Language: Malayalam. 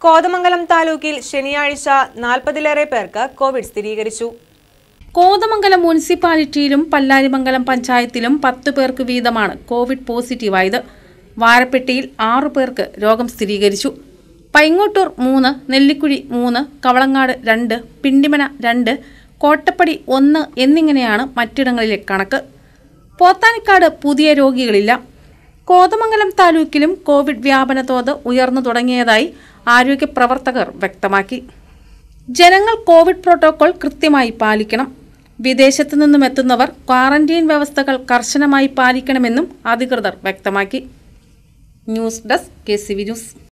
കോതമംഗലം താലൂക്കിൽ ശനിയാഴ്ച നാൽപ്പതിലേറെ പേർക്ക് കോവിഡ് സ്ഥിരീകരിച്ചു കോതമംഗലം മുനിസിപ്പാലിറ്റിയിലും പല്ലാരിമംഗലം പഞ്ചായത്തിലും പത്ത് പേർക്ക് വീതമാണ് കോവിഡ് പോസിറ്റീവായത് വാരപ്പെട്ടിയിൽ ആറു പേർക്ക് രോഗം സ്ഥിരീകരിച്ചു പൈങ്ങോട്ടൂർ മൂന്ന് നെല്ലിക്കുഴി മൂന്ന് കവളങ്ങാട് രണ്ട് പിണ്ടിമന രണ്ട് കോട്ടപ്പടി ഒന്ന് എന്നിങ്ങനെയാണ് മറ്റിടങ്ങളിലെ കണക്ക് പോത്താനിക്കാട് പുതിയ രോഗികളില്ല കോതമംഗലം താലൂക്കിലും കോവിഡ് വ്യാപന തോത് ഉയർന്നു തുടങ്ങിയതായി ആരോഗ്യ പ്രവർത്തകർ വ്യക്തമാക്കി ജനങ്ങൾ കോവിഡ് പ്രോട്ടോകോൾ കൃത്യമായി പാലിക്കണം വിദേശത്തു നിന്നും എത്തുന്നവർ ക്വാറന്റീൻ വ്യവസ്ഥകൾ കർശനമായി പാലിക്കണമെന്നും അധികൃതർ വ്യക്തമാക്കി news desk K C V news